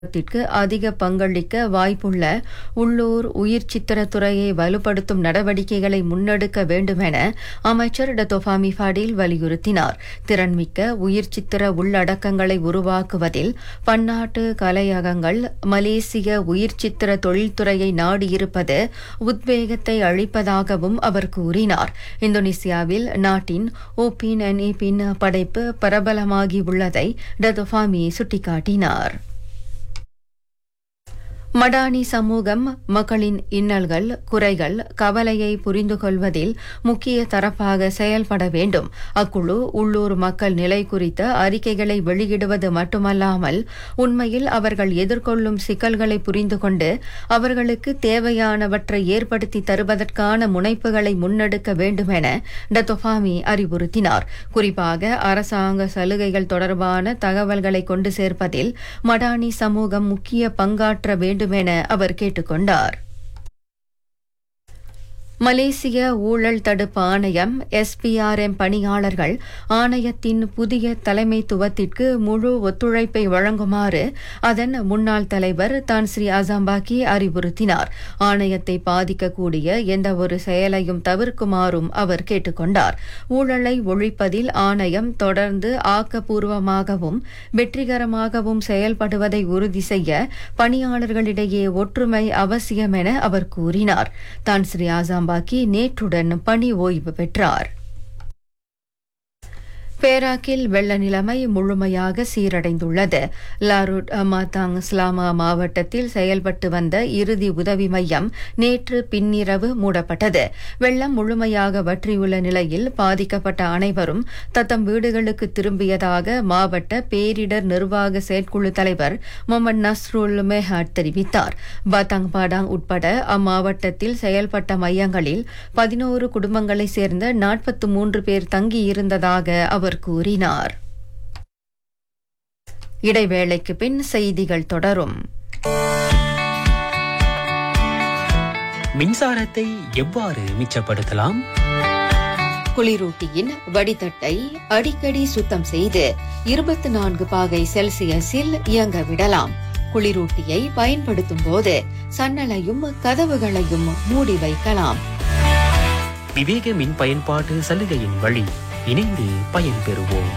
த்திற்கு அதிக பங்களிக்க வாய்ப்புள்ள உள்ளூர் உயிர் சித்திரத்துறையை வலுப்படுத்தும் நடவடிக்கைகளை முன்னெடுக்க வேண்டுமென அமைச்சர் டத்தோஃபாமி ஃபடீல் வலியுறுத்தினார் திறன்மிக்க உயிர் சித்திர உள்ளடக்கங்களை உருவாக்குவதில் பன்னாட்டு கலையகங்கள் மலேசிய உயிர் சித்திர தொழில்துறையை நாடியிருப்பது உத்வேகத்தை அளிப்பதாகவும் அவர் கூறினார் இந்தோனேசியாவில் நாட்டின் ஓபின் அண்ட் பின் படைப்பு பிரபலமாகி உள்ளதை டத்தோஃபாமி சுட்டிக்காட்டினார் மடானி சமூகம் மக்களின் இன்னல்கள் குறைகள் கவலையை புரிந்து கொள்வதில் முக்கிய தரப்பாக செயல்பட வேண்டும் அக்குழு உள்ளூர் மக்கள் நிலை குறித்த அறிக்கைகளை வெளியிடுவது மட்டுமல்லாமல் உண்மையில் அவர்கள் எதிர்கொள்ளும் சிக்கல்களை புரிந்து கொண்டு அவர்களுக்கு தேவையானவற்றை ஏற்படுத்தி தருவதற்கான முனைப்புகளை முன்னெடுக்க வேண்டும் என டத்தொஃபாமி அறிவுறுத்தினார் குறிப்பாக அரசாங்க சலுகைகள் தொடர்பான தகவல்களை கொண்டு சேர்ப்பதில் மடானி சமூகம் முக்கிய பங்காற்ற வேண்டும் வேண்டும் என அவர் கேட்டுக்கொண்டார் மலேசிய ஊழல் தடுப்பு ஆணையம் எஸ்பிஆர்எம் பணியாளர்கள் ஆணையத்தின் புதிய தலைமைத்துவத்திற்கு முழு ஒத்துழைப்பை வழங்குமாறு அதன் முன்னாள் தலைவர் தான் ஸ்ரீ அசாம்பாக்கி அறிவுறுத்தினார் ஆணையத்தை பாதிக்கக்கூடிய எந்த ஒரு செயலையும் தவிர்க்குமாறும் அவர் கேட்டுக்கொண்டார் ஊழலை ஒழிப்பதில் ஆணையம் தொடர்ந்து ஆக்கப்பூர்வமாகவும் வெற்றிகரமாகவும் செயல்படுவதை உறுதி செய்ய பணியாளர்களிடையே ஒற்றுமை அவசியம் என அவர் கூறினார் தான் ஸ்ரீ ஆசாம்பா பாக்கி நேற்றுடன் பணி ஓய்வு பெற்றார் பேராக்கில் வெள்ள நிலைமை முழுமையாக சீரடைந்துள்ளது லாரூட் மாத்தாங் ஸ்லாமா மாவட்டத்தில் செயல்பட்டு வந்த இறுதி உதவி மையம் நேற்று பின்னிரவு மூடப்பட்டது வெள்ளம் முழுமையாக வற்றியுள்ள நிலையில் பாதிக்கப்பட்ட அனைவரும் தத்தம் வீடுகளுக்கு திரும்பியதாக மாவட்ட பேரிடர் நிர்வாக செயற்குழு தலைவர் முகமது நஸ்ருல் மெஹாட் தெரிவித்தார் பாத்தாங் பாடாங் உட்பட அம்மாவட்டத்தில் செயல்பட்ட மையங்களில் பதினோரு குடும்பங்களைச் சேர்ந்த நாற்பத்து மூன்று பேர் தங்கியிருந்ததாக அவர் அவர் கூறினார் இடைவேளைக்கு பின் செய்திகள் தொடரும் மின்சாரத்தை எவ்வாறு மிச்சப்படுத்தலாம் குளிரூட்டியின் வடிதட்டை அடிக்கடி சுத்தம் செய்து இருபத்தி நான்கு பாகை செல்சியஸில் இயங்க விடலாம் குளிரூட்டியை பயன்படுத்தும் போது சன்னலையும் கதவுகளையும் மூடி வைக்கலாம் விவேக மின் பயன்பாட்டு சலுகையின் வழி இணைந்து பயன்பெறுவோம்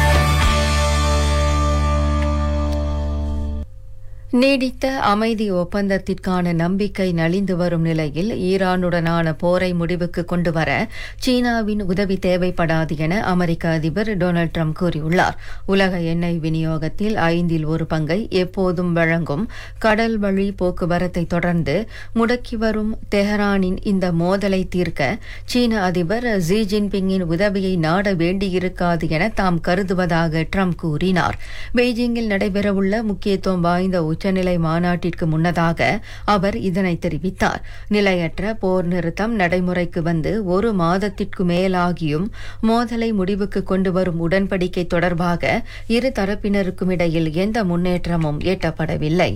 நீடித்த அமைதி ஒப்பந்தத்திற்கான நம்பிக்கை நலிந்து வரும் நிலையில் ஈரானுடனான போரை முடிவுக்கு கொண்டுவர சீனாவின் உதவி தேவைப்படாது என அமெரிக்க அதிபர் டொனால்டு ட்ரம்ப் கூறியுள்ளார் உலக எண்ணெய் விநியோகத்தில் ஐந்தில் ஒரு பங்கை எப்போதும் வழங்கும் கடல் வழி போக்குவரத்தை தொடர்ந்து முடக்கி வரும் தெஹரானின் இந்த மோதலை தீர்க்க சீன அதிபர் ஜி ஜின்பிங்கின் உதவியை நாட வேண்டியிருக்காது என தாம் கருதுவதாக ட்ரம்ப் கூறினார் பெய்ஜிங்கில் நடைபெறவுள்ள முக்கியத்துவம் வாய்ந்த உச்சநிலை மாநாட்டிற்கு முன்னதாக அவர் இதனை தெரிவித்தார் நிலையற்ற போர் நிறுத்தம் நடைமுறைக்கு வந்து ஒரு மாதத்திற்கு மேலாகியும் மோதலை முடிவுக்கு கொண்டு வரும் உடன்படிக்கை தொடர்பாக இரு தரப்பினருக்கும் இடையில் எந்த முன்னேற்றமும் எட்டப்படவில்லை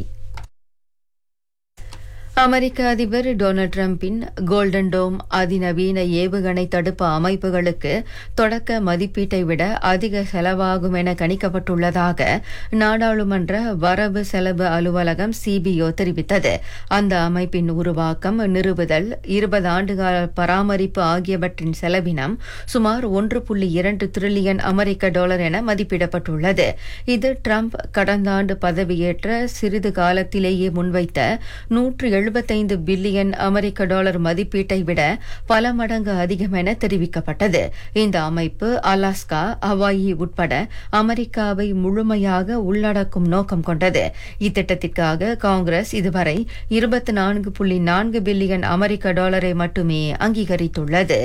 அமெரிக்க அதிபர் டொனால்டு டிரம்பின் கோல்டன் டோம் அதிநவீன ஏவுகணை தடுப்பு அமைப்புகளுக்கு தொடக்க மதிப்பீட்டை விட அதிக செலவாகும் என கணிக்கப்பட்டுள்ளதாக நாடாளுமன்ற வரவு செலவு அலுவலகம் சிபிஓ தெரிவித்தது அந்த அமைப்பின் உருவாக்கம் நிறுவுதல் இருபது ஆண்டுகால பராமரிப்பு ஆகியவற்றின் செலவினம் சுமார் ஒன்று புள்ளி இரண்டு டிரில்லியன் அமெரிக்க டாலர் என மதிப்பிடப்பட்டுள்ளது இது டிரம்ப் கடந்த ஆண்டு பதவியேற்ற சிறிது காலத்திலேயே முன்வைத்த நூற்று எழுபத்தைந்து பில்லியன் அமெரிக்க டாலர் மதிப்பீட்டை விட பல மடங்கு அதிகம் என தெரிவிக்கப்பட்டது இந்த அமைப்பு அலாஸ்கா ஹவாயி உட்பட அமெரிக்காவை முழுமையாக உள்ளடக்கும் நோக்கம் கொண்டது இத்திட்டத்திற்காக காங்கிரஸ் இதுவரை இருபத்தி நான்கு புள்ளி நான்கு பில்லியன் அமெரிக்க டாலரை மட்டுமே அங்கீகரித்துள்ளது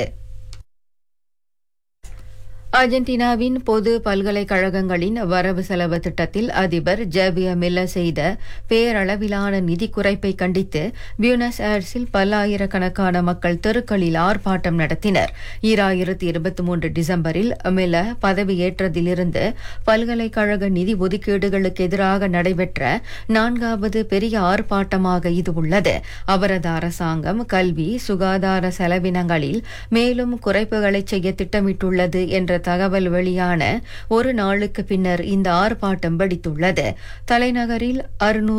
அர்ஜென்டினாவின் பொது பல்கலைக்கழகங்களின் வரவு செலவு திட்டத்தில் அதிபர் ஜேவிய மில்ல செய்த பேரளவிலான நிதி குறைப்பை கண்டித்து பியூனஸ் ஏர்ஸில் பல்லாயிரக்கணக்கான மக்கள் தெருக்களில் ஆர்ப்பாட்டம் நடத்தினர் ஈராயிரத்தி இருபத்தி மூன்று டிசம்பரில் மில்ல பதவியேற்றதிலிருந்து பல்கலைக்கழக நிதி ஒதுக்கீடுகளுக்கு எதிராக நடைபெற்ற நான்காவது பெரிய ஆர்ப்பாட்டமாக இது உள்ளது அவரது அரசாங்கம் கல்வி சுகாதார செலவினங்களில் மேலும் குறைப்புகளை செய்ய திட்டமிட்டுள்ளது என்ற தகவல் வெளியான ஒரு நாளுக்கு பின்னர் இந்த ஆர்ப்பாட்டம் வெடித்துள்ளது தலைநகரில் அறுநூறு